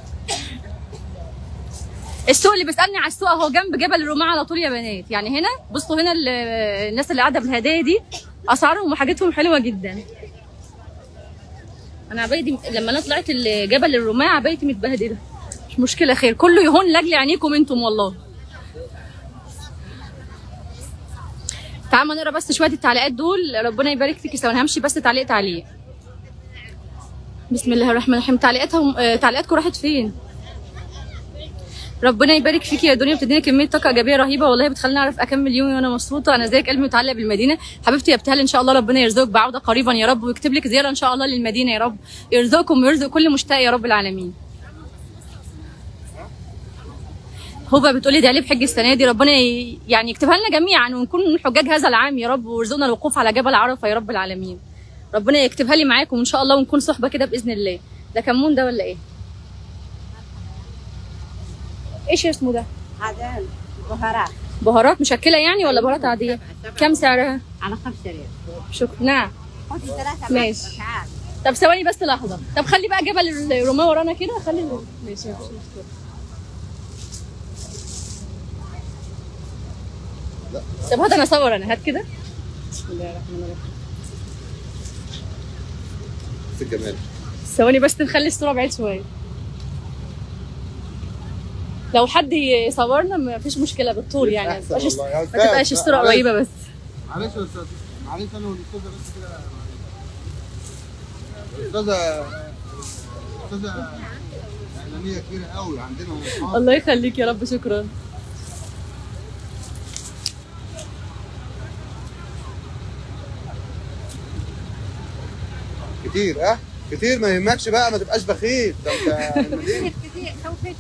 السوق اللي بيسالني على السوق اهو جنب جبل الرماة على طول يا بنات يعني هنا بصوا هنا ال- الناس اللي قاعده بالهدايا دي اسعارهم وحاجاتهم حلوه جدا انا عبايتي لما انا طلعت ال- جبل الرماة عبايتي متبهدله مش مشكله خير كله يهون لاجل عينيكم انتم والله تعالوا نقرا بس شويه التعليقات دول ربنا يبارك فيك ثواني همشي بس تعليق تعليق بسم الله الرحمن الرحيم تعليقاتهم آه، تعليقاتكم راحت فين ربنا يبارك فيك يا دنيا بتديني كميه طاقه ايجابيه رهيبه والله بتخليني اعرف اكمل يومي وانا مبسوطه انا زيك قلبي متعلق بالمدينه حبيبتي يا ابتهال ان شاء الله ربنا يرزقك بعوده قريبا يا رب ويكتب لك زياره ان شاء الله للمدينه يا رب يرزقكم ويرزق كل مشتاق يا رب العالمين هوبا بتقولي ده ليه بحج السنه دي ربنا ي- يعني يكتبها لنا جميعا ونكون من حجاج هذا العام يا رب ويرزقنا الوقوف على جبل عرفه يا رب العالمين ربنا يكتبها لي معاكم ان شاء الله ونكون صحبه كده باذن الله ده كمون ده ولا ايه ايش اسمه ده هذا بهارات بهارات مشكله يعني ولا بهارات عاديه كم سعرها على خمس ريال شكرا نعم خذي ثلاثة ماشي. بس، تعال طب ثواني بس لحظه طب خلي بقى جبل الرماة ورانا كده خلي ماشي مفيش مشكله طب هات انا اصور انا هات كده بسم الله الرحمن الرحيم في الجمال ثواني بس نخلي الصوره بعيد شويه لو حد يصورنا ما فيش مشكله بالطول يعني ما أحسن تبقاش والله. يا ما أستاذ، تبقاش الصوره معلش. قريبه بس معلش يا استاذ معلش انا والاستاذه بس كده استاذه استاذه اعلاميه كبيره قوي عندنا أصحاب. الله يخليك يا رب شكرا كتير اه كتير ما يهمكش بقى ما تبقاش بخيل ده انت المدينة. كثير خوفت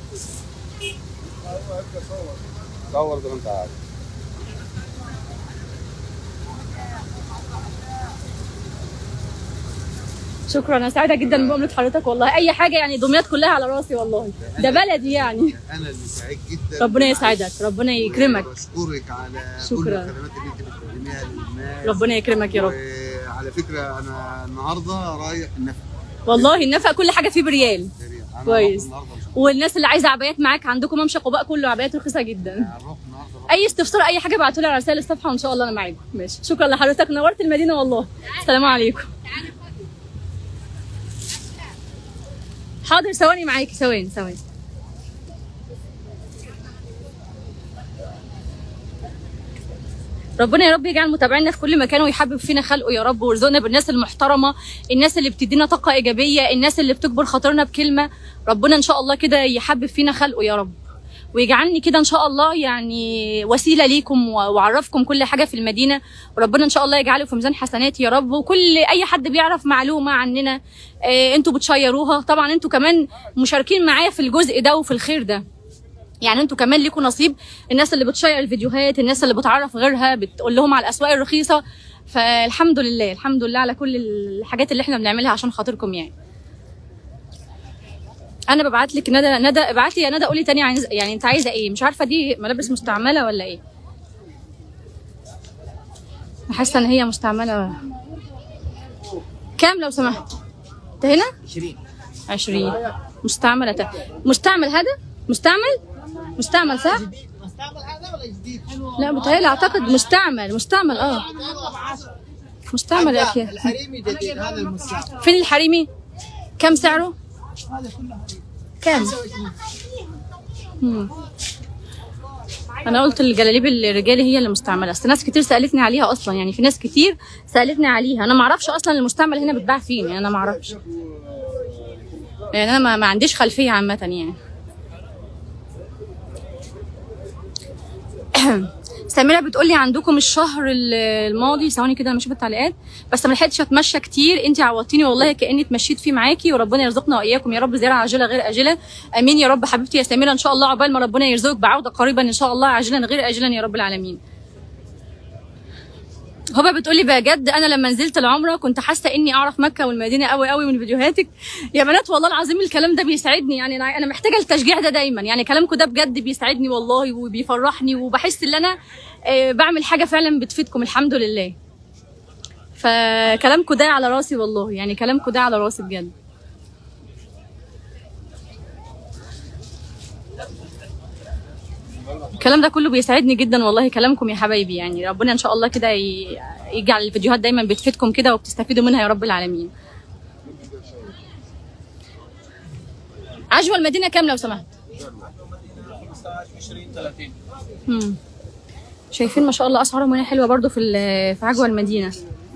صور زي ما انت عارف شكرا انا سعيده جدا بمقابله حضرتك والله اي حاجه يعني دمياط كلها على راسي والله ده بلدي يعني انا اللي سعيد جدا ربنا يسعدك ربنا يكرمك بشكرك على كل شكراً. الخدمات اللي انت بتقدميها للناس ربنا يكرمك يا رب وعلى فكره انا النهارده رايح النفق والله النفق كل حاجه فيه بريال أنا كويس. هروح النهارده إن شاء والناس اللي عايزه عبايات معاك عندكم ممشى قباء كله عبايات رخيصه جدا الله. هروح النهارده اي استفسار اي حاجه ابعتوا لي على رسائل الصفحه وان شاء الله انا معاكم ماشي شكرا لحضرتك نورت المدينه والله السلام عليكم حاضر ثواني معاكي ثواني ثواني ربنا يا رب يجعل متابعينا في كل مكان ويحبب فينا خلقه يا رب ويرزقنا بالناس المحترمه الناس اللي بتدينا طاقه ايجابيه الناس اللي بتكبر خاطرنا بكلمه ربنا ان شاء الله كده يحبب فينا خلقه يا رب ويجعلني كده ان شاء الله يعني وسيله ليكم و- واعرفكم كل حاجه في المدينه وربنا ان شاء الله يجعله في ميزان حسناتي يا رب وكل اي حد بيعرف معلومه عننا آه انتوا بتشيروها طبعا انتوا كمان مشاركين معايا في الجزء ده وفي الخير ده يعني انتوا كمان ليكوا نصيب الناس اللي بتشير الفيديوهات الناس اللي بتعرف غيرها بتقول لهم على الاسواق الرخيصه فالحمد لله الحمد لله على كل الحاجات اللي احنا بنعملها عشان خاطركم يعني انا ببعت لك ندى ندى ابعت لي يا ندى قولي تاني عايز يعني انت عايزه ايه مش عارفه دي ملابس مستعمله ولا ايه حاسه ان هي مستعمله كام لو سمحت انت هنا 20 20 مستعمله ت- مستعمل هذا مستعمل مستعمل صح مستعمل هذا ولا جديد؟ لا بتهيألي اعتقد مستعمل مستعمل اه مستعمل يا اخي الحريمي جديد هذا المستعمل فين الحريمي كم سعره هذا كله كم مم. انا قلت الجلاليب الرجالي هي اللي مستعمله اصل ناس كتير سالتني عليها اصلا يعني في ناس كتير سالتني عليها انا ما اعرفش اصلا المستعمل هنا بيتباع فين يعني انا ما اعرفش يعني انا ما, ما عنديش خلفيه عامه يعني سميرة بتقولي عندكم الشهر ال- الماضي ثواني كده انا بشوف التعليقات بس ما لحقتش اتمشى كتير انت عوضتيني والله كاني اتمشيت فيه معاكي وربنا يرزقنا واياكم يا رب زياره عاجله غير اجله امين يا رب حبيبتي يا سميرة ان شاء الله عقبال ما ربنا يرزقك بعوده قريبا ان شاء الله عاجلا غير اجلا يا رب العالمين هبه بتقولي بجد انا لما نزلت العمره كنت حاسه اني اعرف مكه والمدينه قوي قوي من فيديوهاتك يا بنات والله العظيم الكلام ده بيسعدني يعني انا انا محتاجه التشجيع ده دايما يعني كلامكم ده بجد بيسعدني والله وبيفرحني وبحس ان انا آه، بعمل حاجه فعلا بتفيدكم الحمد لله فكلامكم ده على راسي والله يعني كلامكم ده على راسي بجد الكلام ده كله بيسعدني جدا والله كلامكم يا حبايبي يعني ربنا ان شاء الله كده ي- يجعل الفيديوهات دايما بتفيدكم كده وبتستفيدوا منها يا رب العالمين عجوة المدينة كام لو سمحت 20 30 مم. شايفين ما شاء الله اسعارهم هنا حلوه برضو في ال- في عجوة المدينه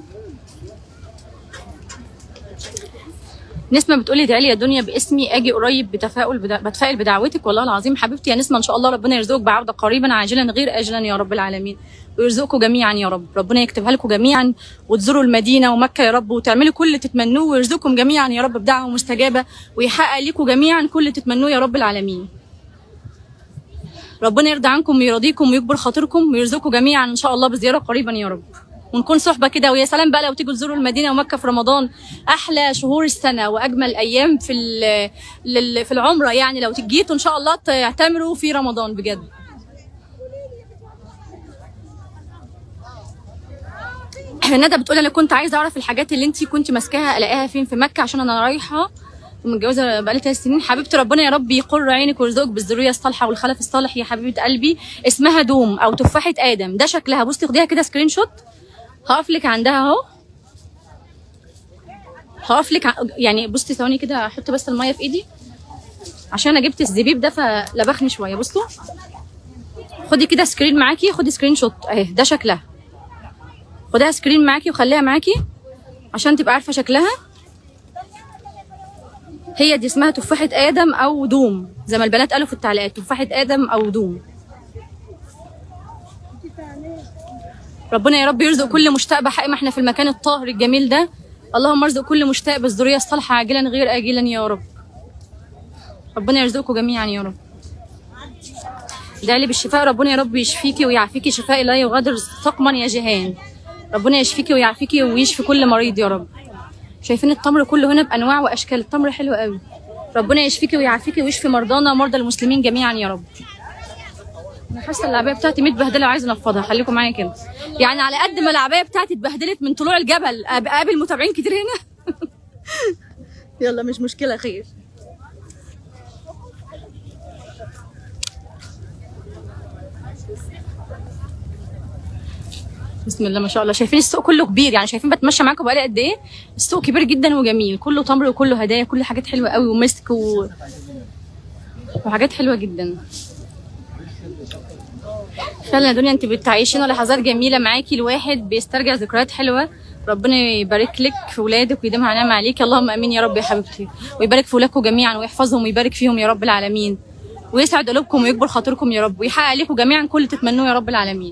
نسمة بتقولي ادعي لي يا دنيا باسمي اجي قريب بتفاؤل بدا... بتفائل بدعوتك والله العظيم حبيبتي يا نسمة ان شاء الله ربنا يرزقك بعودة قريبا عاجلا غير اجلا يا رب العالمين ويرزقكم جميعا يا رب ربنا يكتبها لكم جميعا وتزوروا المدينة ومكة يا رب وتعملوا كل اللي تتمنوه ويرزقكم جميعا يا رب بدعوة مستجابة ويحقق لكم جميعا كل اللي تتمنوه يا رب العالمين ربنا يرضى عنكم ويرضيكم ويكبر خاطركم ويرزقكم جميعا ان شاء الله بزياره قريبا يا رب ونكون صحبه كده ويا سلام بقى لو تيجوا تزوروا المدينه ومكه في رمضان احلى شهور السنه واجمل ايام في ال- لل- في العمره يعني لو جيتوا ان شاء الله تعتمروا في رمضان بجد ندى بتقول انا كنت عايزه اعرف الحاجات اللي انت كنت ماسكاها الاقيها فين في مكه عشان انا رايحه ومتجوزه بقالي ثلاث سنين حبيبتي ربنا يا رب يقر عينك ويرزقك بالذريه الصالحه والخلف الصالح يا حبيبه قلبي اسمها دوم او تفاحه ادم ده شكلها بصي خديها كده سكرين شوت هقف لك عندها اهو هقف لك ع- يعني بصي ثواني كده احط بس الميه في ايدي عشان انا جبت الزبيب ده فلبخني شويه بصوا خدي كده سكرين معاكي خدي سكرين شوت اهي ده شكلها خديها سكرين معاكي وخليها معاكي عشان تبقى عارفه شكلها هي دي اسمها تفاحه ادم او دوم زي ما البنات قالوا في التعليقات تفاحه ادم او دوم ربنا يا رب يرزق كل مشتاق بحق ما احنا في المكان الطاهر الجميل ده اللهم ارزق كل مشتاق بالذريه الصالحه عاجلا غير اجلا يا رب ربنا يرزقكم جميعا يا رب ادعي لي بالشفاء ربنا يا رب يشفيكي ويعافيكي شفاء لا يغادر سقما يا جهان ربنا يشفيكي ويعافيكي ويشفي كل مريض يا رب شايفين التمر كله هنا بانواع واشكال التمر حلو قوي ربنا يشفيكي ويعافيكي ويشفي مرضانا ومرضى المسلمين جميعا يا رب انا حاسه العبايه بتاعتي متبهدله وعايزه انفضها خليكم معايا كده يعني على قد ما العبايه بتاعتي اتبهدلت من طلوع الجبل أب- اقابل متابعين كتير هنا يلا مش مشكله خير بسم الله ما شاء الله شايفين السوق كله كبير يعني شايفين بتمشى معاكم بقالي قد ايه السوق كبير جدا وجميل كله تمر وكله هدايا كل حاجات حلوه قوي ومسك و... وحاجات حلوه جدا فعلا يا دنيا انت بتعيشينا لحظات جميله معاكي الواحد بيسترجع ذكريات حلوه ربنا يبارك لك في ولادك ويديمها نعمه عليك اللهم امين يا رب يا حبيبتي ويبارك في ولادكم جميعا ويحفظهم ويبارك فيهم يا رب العالمين ويسعد قلوبكم ويكبر خاطركم يا رب ويحقق لكم جميعا كل اللي تتمنوه يا رب العالمين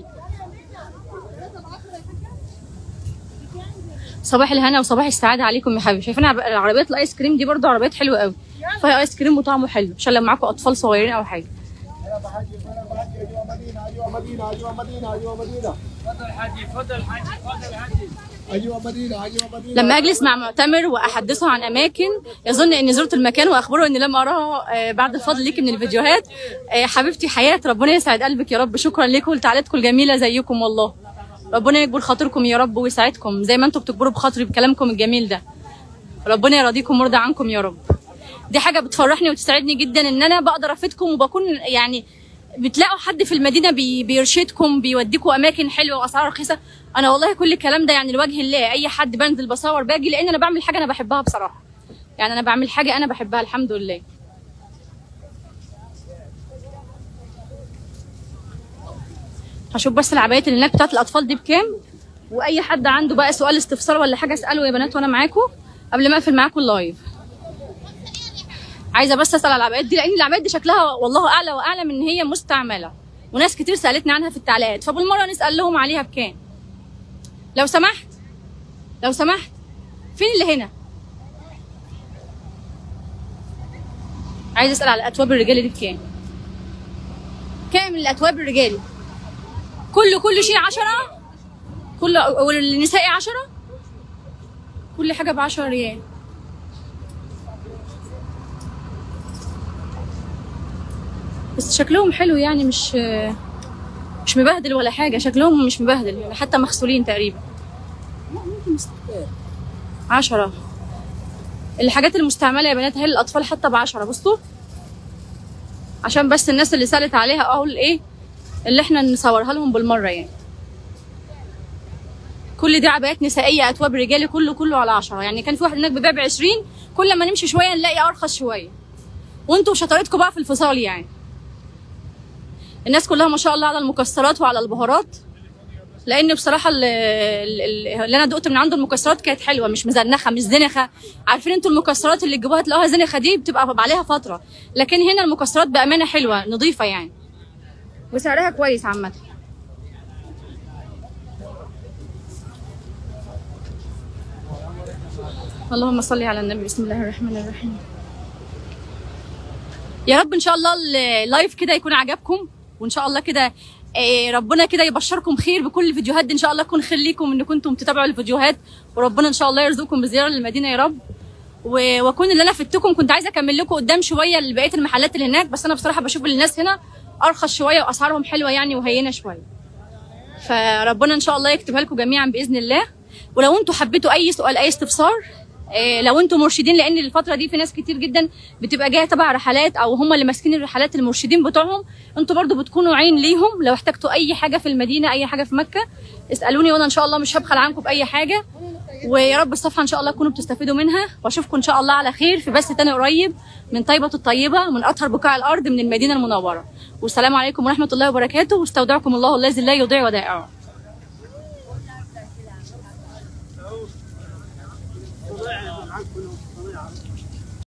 صباح الهنا وصباح السعاده عليكم يا حبيبي شايفين عب- العربيات الايس كريم دي برضو عربيات حلوه قوي فيها ايس كريم وطعمه حلو عشان لو معاكم اطفال صغيرين او حاجه ايوه مدينه ايوه مدينه لما اجلس مع معتمر واحدثه عن اماكن يظن اني زرت المكان واخبره اني لم اراه آه، بعد الفضل ليك من الفيديوهات آه، حبيبتي حياه ربنا يسعد قلبك يا رب شكرا لكم لتعليقاتكم الجميله زيكم والله ربنا يكبر خاطركم يا رب ويسعدكم زي ما انتم بتكبروا بخاطري بكلامكم الجميل ده ربنا يرضيكم ويرضى عنكم يا رب دي حاجه بتفرحني وتسعدني جدا ان انا بقدر افيدكم وبكون يعني بتلاقوا حد في المدينه بي بيرشدكم بيوديكم اماكن حلوه واسعار رخيصه انا والله كل الكلام ده يعني لوجه الله اي حد بنزل بصور باجي لان انا بعمل حاجه انا بحبها بصراحه يعني انا بعمل حاجه انا بحبها الحمد لله هشوف بس العبايات اللي هناك بتاعت الاطفال دي بكام واي حد عنده بقى سؤال استفسار ولا حاجه اساله يا بنات وانا معاكم قبل ما اقفل معاكم اللايف عايزه بس اسال على العبايات دي لان العبايات دي شكلها والله اعلى واعلم ان هي مستعمله وناس كتير سالتني عنها في التعليقات فبالمره نسال لهم عليها بكام لو سمحت لو سمحت فين اللي هنا عايزه اسال على الاتواب الرجالي دي بكام كام الاتواب الرجالي كله كل شيء عشرة كل والنسائي عشرة كل حاجة بعشرة ريال بس شكلهم حلو يعني مش مش مبهدل ولا حاجة شكلهم مش مبهدل يعني حتى مغسولين تقريبا عشرة الحاجات المستعملة يا بنات هي الأطفال حتى بعشرة بصوا عشان بس الناس اللي سألت عليها أقول إيه اللي احنا نصورها لهم بالمرة يعني كل دي عبايات نسائية أتواب رجالي كله كله على عشرة يعني كان في واحد هناك بيبيع بعشرين كل ما نمشي شوية نلاقي أرخص شوية وانتوا شطارتكم بقى في الفصال يعني الناس كلها ما شاء الله على المكسرات وعلى البهارات لان بصراحه ال- ال- ال- اللي انا دقت من عنده المكسرات كانت حلوه مش مزنخه مش زنخه عارفين انتوا المكسرات اللي تجيبوها تلاقوها زنخه دي بتبقى عليها فتره لكن هنا المكسرات بامانه حلوه نظيفه يعني وسعرها كويس عامه اللهم صل على النبي بسم الله الرحمن الرحيم يا رب ان شاء الله اللايف كده يكون عجبكم وان شاء الله كده آه، ربنا كده يبشركم خير بكل الفيديوهات دي ان شاء الله تكون خير ليكم ان كنتم تتابعوا الفيديوهات وربنا ان شاء الله يرزقكم بزياره للمدينه يا رب و- واكون اللي انا فدتكم كنت عايزه اكمل لكم قدام شويه بقيه المحلات اللي هناك بس انا بصراحه بشوف الناس هنا ارخص شويه واسعارهم حلوه يعني وهينه شويه فربنا ان شاء الله يكتبها لكم جميعا باذن الله ولو انتوا حبيتوا اي سؤال اي استفسار إيه، لو انتوا مرشدين لان الفتره دي في ناس كتير جدا بتبقى جايه تبع رحلات او هم اللي ماسكين الرحلات المرشدين بتوعهم انتوا برضو بتكونوا عين ليهم لو احتجتوا اي حاجه في المدينه اي حاجه في مكه اسالوني وانا ان شاء الله مش هبخل عنكم باي حاجه ويا رب الصفحه ان شاء الله تكونوا بتستفيدوا منها واشوفكم ان شاء الله على خير في بث تاني قريب من طيبه الطيبه من اطهر بقاع الارض من المدينه المنوره والسلام عليكم ورحمه الله وبركاته واستودعكم الله الذي لا يضيع ودائعه